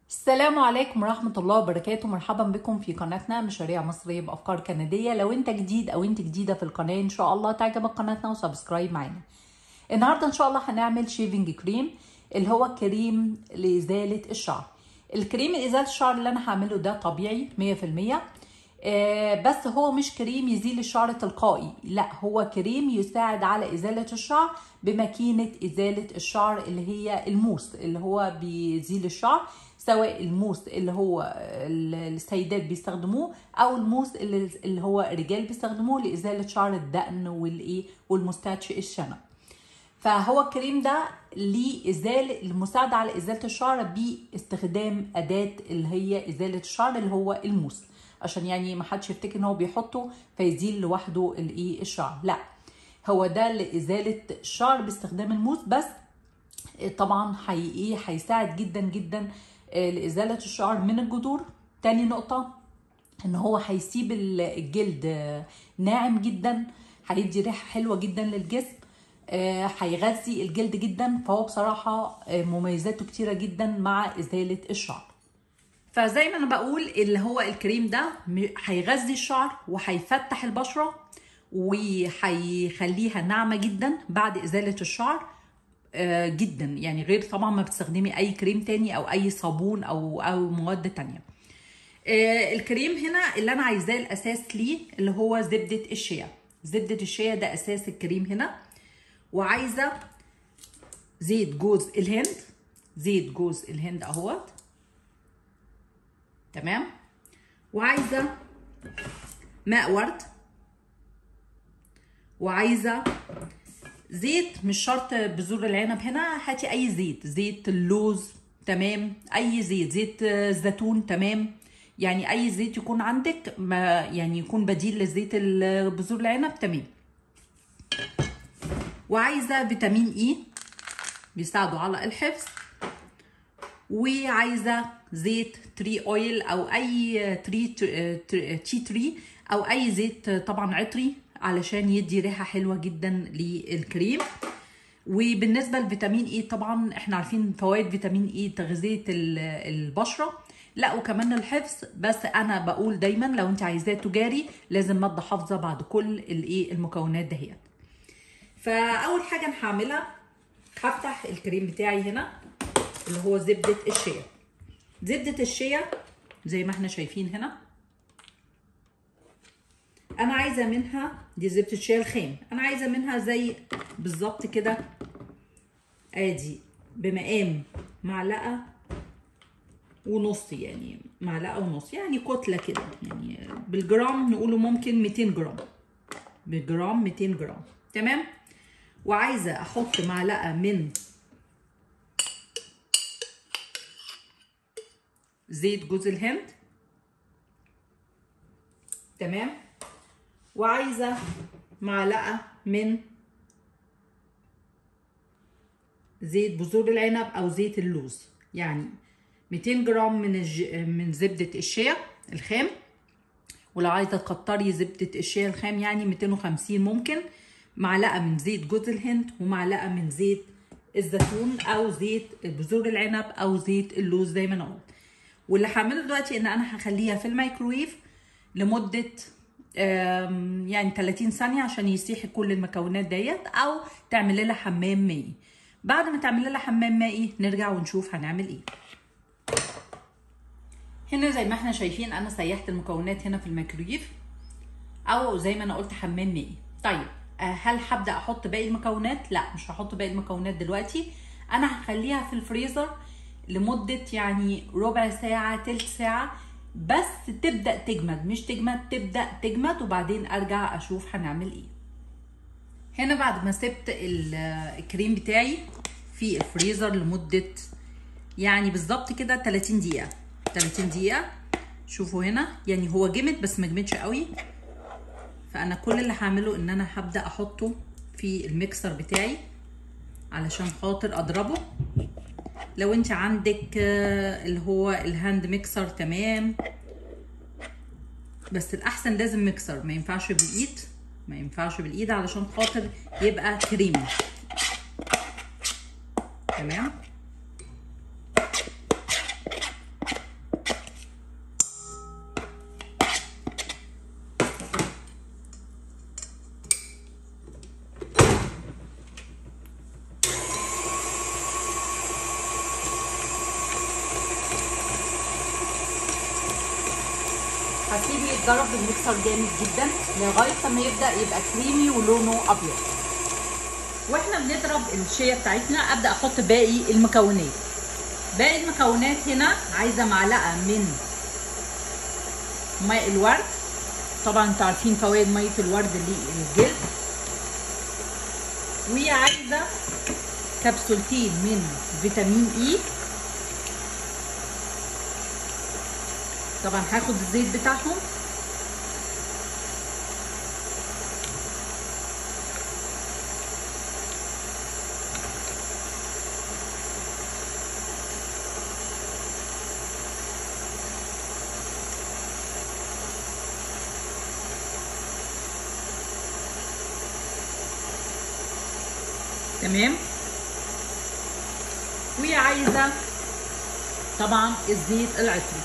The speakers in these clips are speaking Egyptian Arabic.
السلام عليكم ورحمة الله وبركاته مرحبا بكم في قناتنا مشاريع مصرية بأفكار كندية لو انت جديد او انت جديدة في القناة ان شاء الله تعجبك قناتنا وسبسكرايب معانا النهاردة ان شاء الله هنعمل شيفنج كريم اللي هو كريم لإزالة الشعر الكريم لإزالة الشعر اللي انا هعمله ده طبيعي 100% آه بس هو مش كريم يزيل الشعر تلقائي لا هو كريم يساعد على إزالة الشعر بماكينة إزالة الشعر اللي هي الموس اللي هو بيزيل الشعر سواء الموس اللي هو السيدات بيستخدموه او الموس اللي, اللي هو الرجال بيستخدموه لازاله شعر الدقن والايه والمستاتش الشنب فهو الكريم ده ليه ازاله المساعده على ازاله الشعر باستخدام اداه اللي هي ازاله الشعر اللي هو الموس عشان يعني ما حدش يفتكر ان هو بيحطه فيزيل لوحده الايه الشعر لا هو ده لازاله الشعر باستخدام الموس بس طبعا حقيقي هيساعد جدا جدا لإزالة الشعر من الجذور تاني نقطة ان هو هيسيب الجلد ناعم جدا هيدي ريحة حلوة جدا للجسم هيغذي الجلد جدا فهو بصراحة مميزاته كتيرة جدا مع إزالة الشعر فزي ما انا بقول اللي هو الكريم ده هيغذي الشعر وهيفتح البشرة وهيخليها ناعمة جدا بعد إزالة الشعر آه جدا يعني غير طبعا ما بتستخدمي اي كريم تاني او اي صابون او او مواد تانية آه الكريم هنا اللي انا عايزاه الاساس ليه اللي هو زبدة الشيا زبدة الشيا ده اساس الكريم هنا وعايزة زيت جوز الهند زيت جوز الهند اهوت تمام وعايزة ماء ورد وعايزة زيت مش شرط بذور العنب هنا هاتي اي زيت زيت اللوز تمام اي زيت زيت الزيتون تمام يعني اي زيت يكون عندك ما يعني يكون بديل لزيت بذور العنب تمام وعايزه فيتامين اي بيساعدوا على الحفظ وعايزه زيت تري اويل او اي تري تي تري او اي زيت طبعا عطري علشان يدي ريحه حلوه جدا للكريم وبالنسبه لفيتامين اي طبعا احنا عارفين فوائد فيتامين اي تغذيه البشره لا وكمان الحفظ بس انا بقول دايما لو انت عايزاه تجاري لازم ماده حافظه بعد كل الايه المكونات دهيت فاول حاجه انا هعملها هفتح الكريم بتاعي هنا اللي هو زبده الشيا زبده الشيا زي ما احنا شايفين هنا انا عايزه منها دي زبده الشيا الخام انا عايزه منها زي بالظبط كده ادي بمقام معلقه ونص يعني معلقه ونص يعني كتله كده يعني بالجرام نقوله ممكن 200 جرام بالجرام 200 جرام تمام وعايزه احط معلقه من زيت جوز الهند تمام وعايزه معلقه من زيت بذور العنب او زيت اللوز يعني 200 جرام من الج... من زبده الشيا الخام ولو عايزه تكتري زبده الشيا الخام يعني 250 ممكن معلقه من زيت جوز الهند ومعلقه من زيت الزيتون او زيت بذور العنب او زيت اللوز زي ما انا قلت واللي هعمله دلوقتي ان انا هخليها في الميكرويف لمده يعني 30 ثانية عشان يسيح كل المكونات ديت أو تعمل لها حمام مائي بعد ما تعمل لها حمام مائي نرجع ونشوف هنعمل ايه هنا زي ما احنا شايفين انا سيحت المكونات هنا في الميكرويف او زي ما انا قلت حمام مائي طيب هل هبدا احط باقي المكونات لا مش هحط باقي المكونات دلوقتي انا هخليها في الفريزر لمده يعني ربع ساعه تلت ساعه بس تبدا تجمد مش تجمد تبدا تجمد وبعدين ارجع اشوف هنعمل ايه هنا بعد ما سبت الكريم بتاعي في الفريزر لمده يعني بالظبط كده 30 دقيقه 30 دقيقه شوفوا هنا يعني هو جمد بس ما جمدش قوي فانا كل اللي هعمله ان انا هبدا احطه في الميكسر بتاعي علشان خاطر اضربه لو انت عندك اللي هو الهاند ميكسر تمام بس الاحسن لازم ميكسر ما ينفعش بالايد ما ينفعش بالايد علشان خاطر يبقى كريمي تمام هسيبه يتضرب بالمكسر جامد جدا لغايه ما يبدا يبقى كريمي ولونه ابيض واحنا بنضرب الشيه بتاعتنا ابدا احط باقي المكونات باقي المكونات هنا عايزه معلقه من ماء الورد طبعا انتوا عارفين فوائد ميه الورد للجلد وعايزه كبسولتين من فيتامين اي طبعا هاخد الزيت بتاعهم تمام وعايزه طبعا الزيت العطري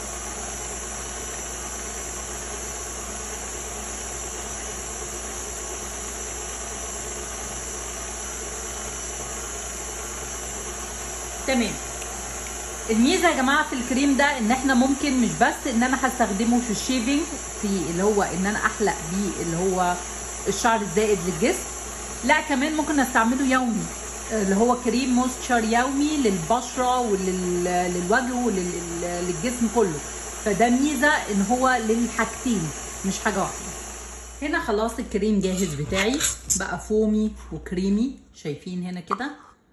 تمام الميزه يا جماعه في الكريم ده ان احنا ممكن مش بس ان انا هستخدمه في الشيفنج في اللي هو ان انا احلق بيه اللي هو الشعر الزائد للجسم لا كمان ممكن استعمله يومي اللي هو كريم مويستشر يومي للبشره وللوجه وللجسم كله فده ميزه ان هو للحاجتين مش حاجه واحده هنا خلاص الكريم جاهز بتاعي بقى فومي وكريمي شايفين هنا كده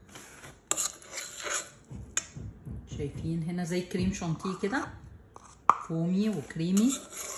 شايفين هنا زي كريم شانتيه كده فومي وكريمي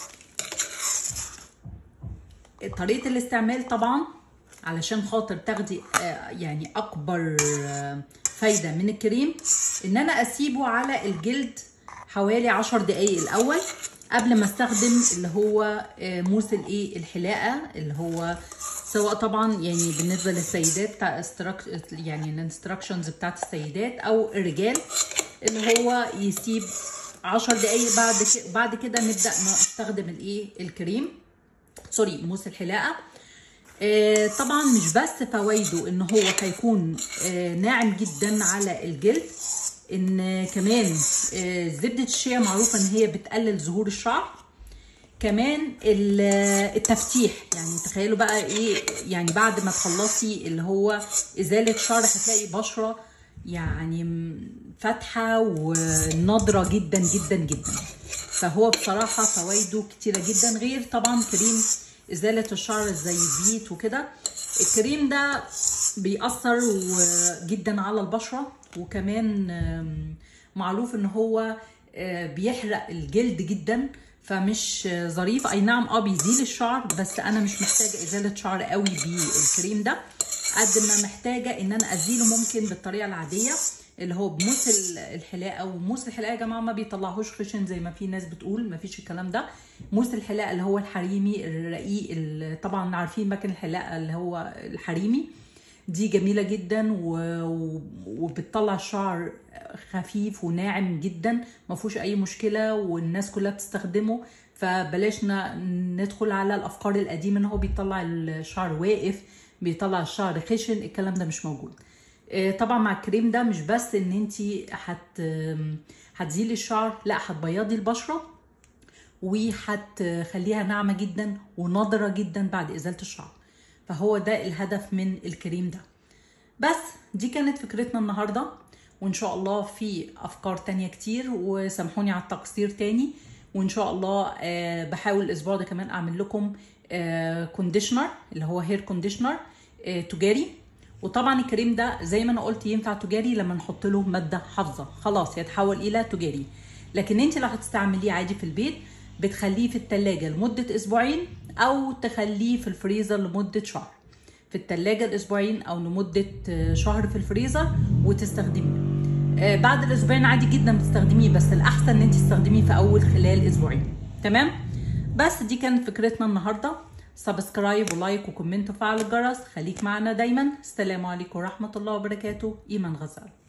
طريقه الاستعمال طبعا علشان خاطر تاخدي يعني اكبر فايده من الكريم ان انا اسيبه على الجلد حوالي عشر دقايق الاول قبل ما استخدم اللي هو موس الايه الحلاقه اللي هو سواء طبعا يعني بالنسبه للسيدات بتاع يعني الانستراكشنز بتاعت السيدات او الرجال اللي هو يسيب عشر دقايق بعد كده بعد كده نبدا نستخدم الايه الكريم سوري موس الحلاقه آه طبعا مش بس فوائده ان هو هيكون آه ناعم جدا على الجلد ان كمان آه زبده الشيا معروفه ان هي بتقلل ظهور الشعر كمان التفتيح يعني تخيلوا بقى ايه يعني بعد ما تخلصي اللي هو ازاله شعر هتلاقي بشره يعني فاتحه ونضره جدا جدا جدا فهو بصراحه فوائده كتيره جدا غير طبعا كريم ازاله الشعر زي الزيت وكده الكريم ده بيأثر جدا على البشره وكمان معروف ان هو بيحرق الجلد جدا فمش ظريف اي نعم اه بيزيل الشعر بس انا مش محتاجه ازاله شعر قوي بالكريم ده قد ما محتاجه ان انا ازيله ممكن بالطريقه العاديه اللي هو بموس الحلاقه وموس الحلاقه يا جماعه ما بيطلعهوش خشن زي ما في ناس بتقول ما فيش الكلام ده موس الحلاقه اللي هو الحريمي الرقيق طبعا عارفين مكن الحلاقه اللي هو الحريمي دي جميله جدا و... وبتطلع الشعر خفيف وناعم جدا ما فيهوش اي مشكله والناس كلها بتستخدمه فبلاش ندخل على الافكار القديمه ان هو بيطلع الشعر واقف بيطلع الشعر خشن الكلام ده مش موجود طبعا مع الكريم ده مش بس ان انت هت هتزيلي الشعر لا هتبيضي البشره وهتخليها ناعمه جدا ونضره جدا بعد ازاله الشعر فهو ده الهدف من الكريم ده بس دي كانت فكرتنا النهارده وان شاء الله في افكار تانية كتير وسامحوني على التقصير تاني وان شاء الله بحاول الاسبوع ده كمان اعمل لكم كونديشنر اللي هو هير كونديشنر تجاري وطبعا الكريم ده زي ما انا قلت ينفع تجاري لما نحط له ماده حافظه خلاص يتحول الى تجاري لكن انت لو هتستعمليه عادي في البيت بتخليه في التلاجة لمدة أسبوعين أو تخليه في الفريزر لمدة شهر في التلاجة الأسبوعين أو لمدة شهر في الفريزر وتستخدميه بعد الأسبوعين عادي جدا بتستخدميه بس الأحسن إن أنت تستخدميه في أول خلال أسبوعين تمام بس دي كانت فكرتنا النهارده سبسكرايب ولايك وكومنت وفعل الجرس خليك معنا دايما السلام عليكم ورحمة الله وبركاته إيمان غزال